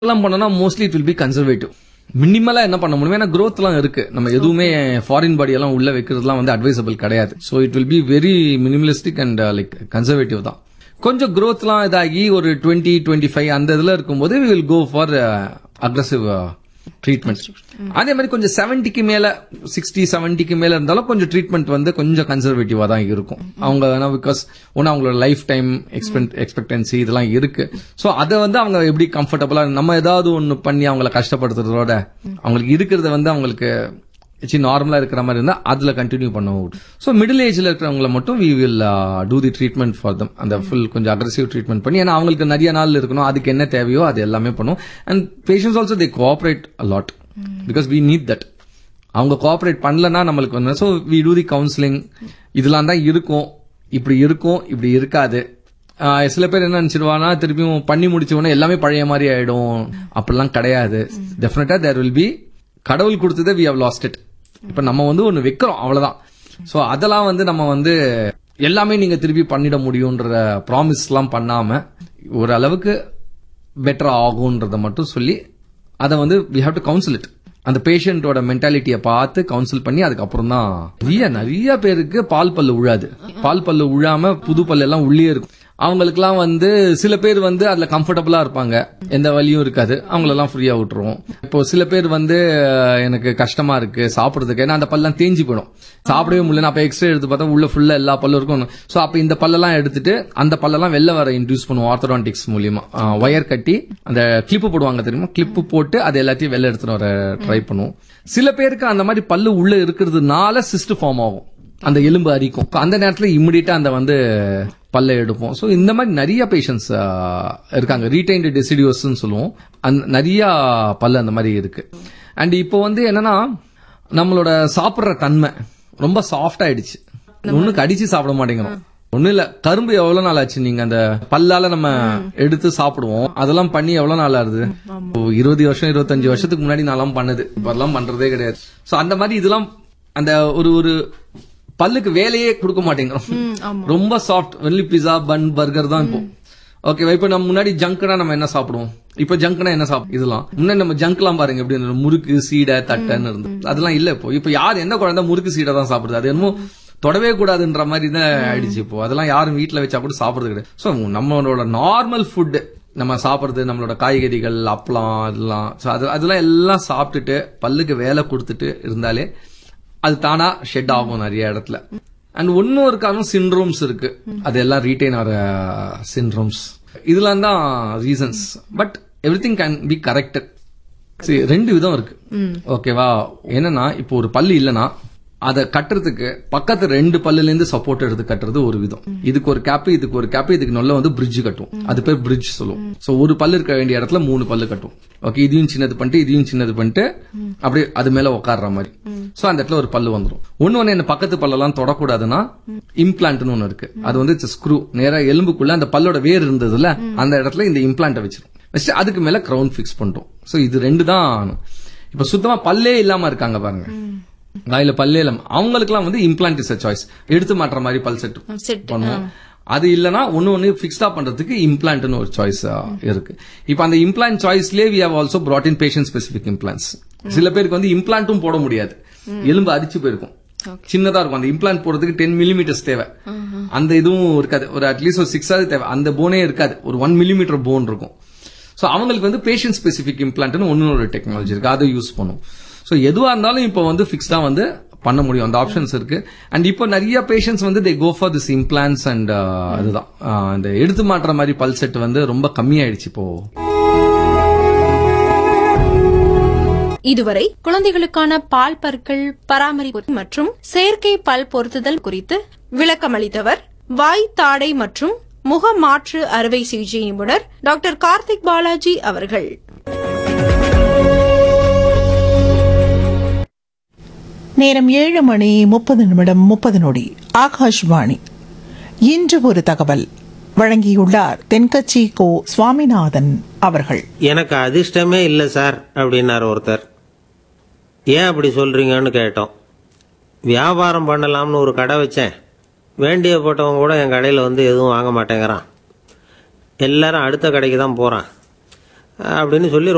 எல்லாம் பண்ணோம்னா mostly it will be conservative மினிமலா என்ன பண்ண முடியும் ஏன்னா growth எல்லாம் இருக்கு நம்ம எதுவுமே ஃபாரின் பாடி எல்லாம் உள்ள வைக்கிறதுலாம் வந்து அட்வைசபிள் கிடையாது so it will be very minimalistic and like conservative தான் கொஞ்சம் growthலாம் இதாகி ஒரு டுவெண்ட்டி டுவெண்ட்டி ஃபைவ் அந்த இதுல இருக்கும்போது we will go for aggressive treatment அதே மாதிரி கொஞ்சம் செவன்ட்டிக்கு மேல சிக்ஸ்டி செவன்ட்டிக்கு மேல இருந்தாலும் கொஞ்சம் ட்ரீட்மெண்ட் வந்து கொஞ்சம் கன்சர்வேட்டிவா தான் இருக்கும் அவங்க வேணா பிகாஸ் ஒன்னு அவங்களோட லைஃப் டைம் எக்ஸ்பெக்டன்சி இதெல்லாம் இருக்கு சோ அதை வந்து அவங்க எப்படி கம்ஃபர்டபுளா நம்ம ஏதாவது ஒண்ணு பண்ணி அவங்கள கஷ்டப்படுத்துறதோட அவங்களுக்கு இருக்கிறத வந்து அவங்களுக்கு நார்மலா இருக்கிற மாதிரி இருந்தா அதுல கண்டினியூ பண்ணுவோம் சோ மிடில் ஏஜ்ல இருக்கிறவங்கள மட்டும் we will do the treatment for them அந்த ஃபுல் கொஞ்சம் அக்ரஸிவ் ட்ரீட்மெண்ட் பண்ணி ஏன்னா அவங்களுக்கு நிறைய நாள் இருக்கணும் அதுக்கு என்ன தேவையோ அது எல்லாமே பண்ணுவோம் and patients also they cooperate lot because we need that அவங்க கோஆபரேட் பண்ணலன்னா நம்மளுக்கு வந்து so we do the counselling இதெல்லாம் தான் இருக்கும் இப்படி இருக்கும் இப்படி இருக்காது ஆஹ் சில பேர் என்ன நினைச்சிருவானா திருப்பியும் பண்ணி முடிச்ச உடனே எல்லாமே பழைய மாதிரி ஆயிடும் அப்படிலாம் கிடையாது டெஃபினட்டா தேர் வில் பி கடவுள் கொடுத்ததை வி ஹவ் லாஸ்ட் இட் இப்ப நம்ம வந்து ஒன்னு வைக்கிறோம் அவ்வளவுதான் சோ அதெல்லாம் வந்து நம்ம வந்து எல்லாமே நீங்க திருப்பி பண்ணிட முடியும்ன்ற ப்ராமிஸ் எல்லாம் பண்ணாம ஓரளவுக்கு பெட்டர் ஆகும்ன்றத மட்டும் சொல்லி அதை வந்து we have to counsel it அந்த பேஷண்டோட மென்டாலிட்டியை பார்த்து கவுன்சில் பண்ணி அதுக்கப்புறம் தான் நிறைய நிறைய பேருக்கு பால் பல்லு உழாது பால் பல்லு உழாம புது பல்லு எல்லாம் உள்ளே இருக்கும் அவங்களுக்குலாம் வந்து சில பேர் வந்து அதுல கம்ஃபர்டபுளா இருப்பாங்க எந்த வலியும் இருக்காது அவங்களெல்லாம் ஃப்ரீயா விட்டுருவோம் இப்போ சில பேர் வந்து அஹ், எனக்கு கஷ்டமா இருக்கு சாப்பிடுறதுக்கு ஏன்னா அந்த பல்லாம் தேஞ்சு போயிடும் சாப்பிடவே முடியல அப்ப எக்ஸ்ரே எடுத்து பார்த்தா உள்ள ஃபுல்லா எல்லா பல்லும் இருக்கும் சோ அப்ப இந்த பல்லெல்லாம் எடுத்துட்டு அந்த பல்லெல்லாம் வெளில வர இன்டியூஸ் பண்ணுவோம் ஆர்த்தடான்டிக்ஸ் மூலியமா ஒயர் கட்டி அந்த கிளிப்பு போடுவாங்க தெரியுமா கிளிப்பு போட்டு அது எல்லாத்தையும் வெளில எடுத்துட்டு வர ட்ரை பண்ணுவோம் சில பேருக்கு அந்த மாதிரி பல்லு உள்ள இருக்கிறதுனால சிஸ்ட் ஃபார்ம் ஆகும் அந்த எலும்பு அரிக்கும் அந்த நேரத்துல இம்மிடியட்டா அந்த வந்து பல்ல எடுப்போம் சோ இந்த மாதிரி நிறைய பேஷண்ட்ஸ் இருக்காங்க ரீடைன்டு டெசிடியோஸ் சொல்லுவோம் அந்த நிறைய பல்லு அந்த மாதிரி இருக்கு அண்ட் இப்போ வந்து என்னன்னா நம்மளோட சாப்பிடுற தன்மை ரொம்ப சாஃப்ட் ஆயிடுச்சு ஒண்ணு கடிச்சு சாப்பிட மாட்டேங்கிறோம் ஒண்ணு இல்ல கரும்பு எவ்வளவு நாள் ஆச்சு நீங்க அந்த பல்லால நம்ம எடுத்து சாப்பிடுவோம் அதெல்லாம் பண்ணி எவ்வளவு நாள் ஆகுது இப்போ இருபது வருஷம் இருபத்தஞ்சு வருஷத்துக்கு முன்னாடி நான்லாம் பண்ணது இப்பெல்லாம் பண்றதே கிடையாது சோ அந்த மாதிரி இதெல்லாம் அந்த ஒரு ஒரு பல்லுக்கு வேலையே கொடுக்க மாட்டேங்கிறோம் ரொம்ப சாஃப்ட் வெள்ளி பிஸா பன் பர்கர் தான் இப்போ ஓகே இப்ப நம்ம முன்னாடி ஜங்க்னா நம்ம என்ன சாப்பிடுவோம் இப்ப ஜங்க்னா என்ன சாப்பிடும் இதெல்லாம் முன்னாடி நம்ம ஜங்க்லாம் பாருங்க எப்படி இருந்தது முறுக்கு சீடை தட்டைன்னு இருந்து அதெல்லாம் இல்ல இப்போ இப்ப யார் எந்த குழந்தை முறுக்கு சீடை தான் சாப்பிடுது அது என்னமோ தொடவே கூடாதுன்ற மாதிரி தான் ஆயிடுச்சு இப்போ அதெல்லாம் யாரும் வீட்ல வச்சா கூட சாப்பிடுறது கிடையாது சோ நம்மளோட நார்மல் ஃபுட் நம்ம சாப்பிடுறது நம்மளோட காய்கறிகள் அப்பளம் அதெல்லாம் so அது அதெல்லாம் எல்லாம் சாப்பிட்டுட்டு பல்லுக்கு வேலை கொடுத்துட்டு இருந்தாலே அது தானா ஷெட் ஆகும் நிறைய இடத்துல அண்ட் ஒன்னும் இருக்காலும் சிண்ட்ரோம்ஸ் இருக்கு அது எல்லாம் ரீட்டைன் ஆகிற சிண்ட்ரோம்ஸ் இதெல்லாம் தான் reasons but every thing can be corrected சரி ரெண்டு விதம் இருக்கு ஓகேவா என்னன்னா இப்போ ஒரு பல்லு இல்லனா அதை கட்டுறதுக்கு பக்கத்து ரெண்டு பல்லுல இருந்து சப்போர்ட் எடுத்து கட்டுறது ஒரு விதம் இதுக்கு ஒரு கேப் இதுக்கு ஒரு கேப் இதுக்கு நல்ல வந்து பிரிட்ஜ் கட்டும் அது பேர் பிரிட்ஜ் சொல்லுவோம் சோ ஒரு பல்லு இருக்க வேண்டிய இடத்துல மூணு பல்லு கட்டும் ஓகே இதையும் சின்னது பண்ணிட்டு இதையும் சின்னது பண்ணிட்டு அப்படியே அது மேல உட்கார்ற மாதிரி சோ அந்த இடத்துல ஒரு பல்லு வந்துரும் ஒண்ணு ஒண்ணு என்ன பக்கத்து பல்லெல்லாம் தொடக்கூடாதுன்னா இம்ப்ளான்ட்னு ஒண்ணு இருக்கு அது வந்து ஸ்க்ரூ நேரா எலும்புக்குள்ள அந்த பல்லோட வேர் இருந்ததுல அந்த இடத்துல இந்த இம்ப்ளான்ட்டை வச்சிரும் வச்சு அதுக்கு மேல கிரவுன் ஃபிக்ஸ் பண்ணிட்டோம் சோ இது ரெண்டு தான் இப்ப சுத்தமா பல்லே இல்லாம இருக்காங்க பாருங்க வாயில பல்லே இல்லாம அவங்களுக்குலாம் வந்து இம்ப்ளான்ட் இஸ் சாய்ஸ் எடுத்து மாட்டுற மாதிரி பல் செட் செட் பண்ணுவோம் அது இல்லனா ஒன்னு ஒன்னு பிக்ஸ்டா பண்றதுக்கு இம்ப்ளான்ட்னு ஒரு சாய்ஸ் இருக்கு இப்போ அந்த இம்ப்ளான்ட் சாய்ஸ்லயே we have also brought in patient specific implants சில பேருக்கு வந்து இம்ப்ளான்ட்டும் போட முடியாது எலும்பு அரிச்சு போயிருக்கும் சின்னதா இருக்கும் அந்த இம்ப்ளான்ட் போடுறதுக்கு டென் மில்லிமீட்டர்ஸ் தேவை அந்த இதுவும் இருக்காது ஒரு அட்லீஸ்ட் ஒரு சிக்ஸாவது தேவை அந்த போனே இருக்காது ஒரு ஒன் மில்லிமீட்டர் போன் இருக்கும் சோ அவங்களுக்கு வந்து பேஷண்ட் ஸ்பெசிபிக் இம்ப்ளான்ட்னு ஒன்னு ஒரு டெக்னாலஜி இருக்கு அதை யூஸ் பண்ணும் சோ எதுவா இருந்தாலும் இப்போ வந்து ஃபிக்ஸ்டா வந்து பண்ண முடியும் அந்த ஆப்ஷன்ஸ் இருக்கு அண்ட் இப்போ நிறைய பேஷண்ட்ஸ் வந்து they go for this implants and அதுதான் அஹ், இந்த எடுத்து மாட்டுற மாதிரி பல் செட் வந்து ரொம்ப கம்மியாயிடுச்சு இப்போ இதுவரை குழந்தைகளுக்கான பால் பற்கள் பராமரிப்பு மற்றும் செயற்கை பல் பொருத்துதல் குறித்து விளக்கமளித்தவர் வாய் தாடை மற்றும் முக மாற்று அறுவை சிகிச்சை நிபுணர் டாக்டர் கார்த்திக் பாலாஜி அவர்கள் நேரம் ஏழு மணி முப்பது நிமிடம் முப்பது நொடி ஆகாஷ்வாணி இன்று ஒரு தகவல் வழங்கியுள்ளார் தென்கட்சி கோ சுவாமிநாதன் அவர்கள் எனக்கு அதிர்ஷ்டமே இல்லை சார் அப்படின்னார் ஒருத்தர் ஏன் அப்படி சொல்றீங்கன்னு கேட்டோம் வியாபாரம் பண்ணலாம்னு ஒரு கடை வச்சேன் வேண்டிய போட்டவங்க கூட என் கடையில் வந்து எதுவும் வாங்க மாட்டேங்கிறான் எல்லாரும் அடுத்த கடைக்கு தான் போகிறான் அப்படின்னு சொல்லி